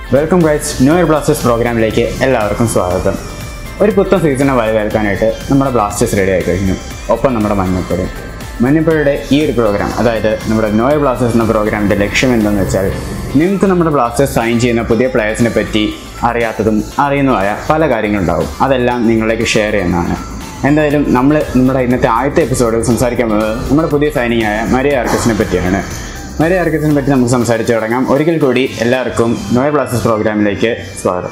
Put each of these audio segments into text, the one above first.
welcome guys new year blasters പ്രോഗ്രാമിലേക്ക് എല്ലാവർക്കും സ്വാഗതം ഒരു പുത്തൻ സീസണെ വരവേൽക്കാനായിട്ട് നമ്മുടെ ബ്ലാസ്റ്റേഴ്സ് റെഡി ആയി കഴിഞ്ഞു ഒപ്പം നമ്മുടെ മഞ്ഞപ്പുഴയും മഞ്ഞപ്പുഴയുടെ ഈ ഒരു പ്രോഗ്രാം അതായത് നമ്മുടെ ന്യൂ ഇയർ ബ്ലാസ്റ്റേഴ്സ് എന്ന പ്രോഗ്രാമിൻ്റെ ലക്ഷ്യം എന്തെന്ന് വെച്ചാൽ നിങ്ങൾക്ക് നമ്മുടെ ബ്ലാസ്റ്റേഴ്സ് സൈൻ ചെയ്യുന്ന പുതിയ പ്ലെയേഴ്സിനെ പറ്റി അറിയാത്തതും അറിയുന്നതുമായ പല കാര്യങ്ങളുണ്ടാവും അതെല്ലാം നിങ്ങളിലേക്ക് ഷെയർ ചെയ്യുന്നതാണ് എന്തായാലും നമ്മൾ നമ്മുടെ ഇന്നത്തെ ആദ്യത്തെ എപ്പിസോഡിൽ സംസാരിക്കാൻ പോകുന്നത് നമ്മുടെ പുതിയ സൈനിങ് ആയ മരിയ ആർക്കസിനെ പറ്റിയാണ് മരിയ ആർക്കസിനെ പറ്റി നമുക്ക് സംസാരിച്ചു തുടങ്ങാം ഒരിക്കൽ കൂടി എല്ലാവർക്കും നോയ ക്ലാസ്സസ് പ്രോഗ്രാമിലേക്ക് സ്വാഗതം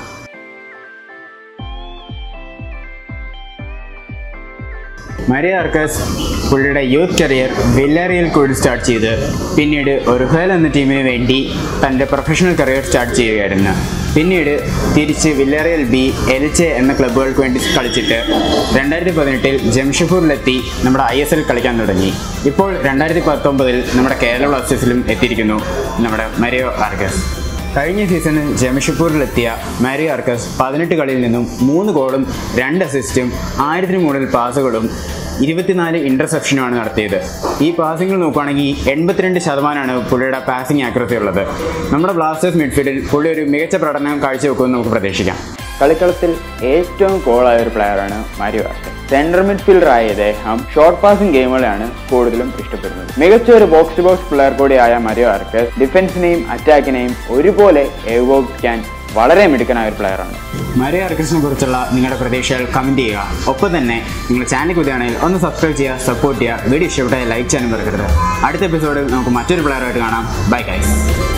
മരിയ ആർക്കസ് പുള്ളിയുടെ യൂത്ത് കരിയർ വില്ലറിയിൽ കൂടി സ്റ്റാർട്ട് ചെയ്ത് പിന്നീട് ഒറുഹേൽ എന്ന ടീമിന് വേണ്ടി തൻ്റെ പ്രൊഫഷണൽ കരിയർ സ്റ്റാർട്ട് ചെയ്യുകയായിരുന്നു പിന്നീട് തിരിച്ച് വില്ലറിയൽ ബി എൽചെ എന്ന ക്ലബ്ബുകൾക്ക് വേണ്ടി കളിച്ചിട്ട് രണ്ടായിരത്തി പതിനെട്ടിൽ ജംഷഡ്പൂരിലെത്തി നമ്മുടെ ഐ എസ് എൽ കളിക്കാൻ തുടങ്ങി ഇപ്പോൾ രണ്ടായിരത്തി പത്തൊമ്പതിൽ നമ്മുടെ കേരള ബ്ലാസ്റ്റേഴ്സിലും എത്തിയിരിക്കുന്നു നമ്മുടെ മരിയോ ആർക്കസ് കഴിഞ്ഞ സീസണിൽ ജംഷഡ്പൂരിലെത്തിയ മാരി ആർക്കസ് പതിനെട്ട് കളിയിൽ നിന്നും മൂന്ന് ഗോളും രണ്ട് അസിസ്റ്റും ആയിരത്തിന് മുകളിൽ പാസുകളും ഇരുപത്തിനാല് ഇന്റർസെപ്ഷനുമാണ് നടത്തിയത് ഈ പാസിംഗ് നോക്കുകയാണെങ്കിൽ എൺപത്തിരണ്ട് ശതമാനമാണ് പുള്ളിയുടെ പാസിംഗ് ആക്യുറസി ഉള്ളത് നമ്മുടെ ബ്ലാസ്റ്റേഴ്സ് മിഡ്ഫീൽഡിൽ പുള്ളി ഒരു മികച്ച പ്രകടനം കാഴ്ചവെക്കുമെന്ന് നമുക്ക് പ്രതീക്ഷിക്കാം കളിക്കളത്തിൽ ഏറ്റവും കോളായ ഒരു പ്ലെയറാണ് മാരിയോ ആർക്കസ് സെൻട്രൽ മിഡ്ഫീൽഡർ ആയ ഇദ്ദേഹം ഷോർട്ട് പാസിംഗ് ഗെയിമുകളെയാണ് കൂടുതലും ഇഷ്ടപ്പെടുന്നത് മികച്ച ഒരു ബോക്സ് ടു ബോക്സ് പ്ലെയർ കൂടിയായ മാരിയോ ആർക്കസ് ഡിഫൻസിനെയും അറ്റാക്കിനെയും ഒരുപോലെ ഏകോപിപ്പിക്കാൻ വളരെ മിടുക്കനായ ഒരു പ്ലെയറാണ് മരിയ ആർക്കസിനെ കുറിച്ചുള്ള നിങ്ങളുടെ പ്രതീക്ഷകൾ കമൻറ്റ് ചെയ്യുക ഒപ്പം തന്നെ നിങ്ങൾ ചാനൽ പുതിയാണെങ്കിൽ ഒന്ന് സബ്സ്ക്രൈബ് ചെയ്യുക സപ്പോർട്ട് ചെയ്യുക വീഡിയോ ഇഷ്ടപ്പെട്ടാൽ ലൈക്ക് ചെയ്യാനും മറക്കരുത് അടുത്ത എപ്പിസോഡിൽ നമുക്ക് മറ്റൊരു പ്ലെയറായിട്ട് കാണാം ബൈ ഗൈസ്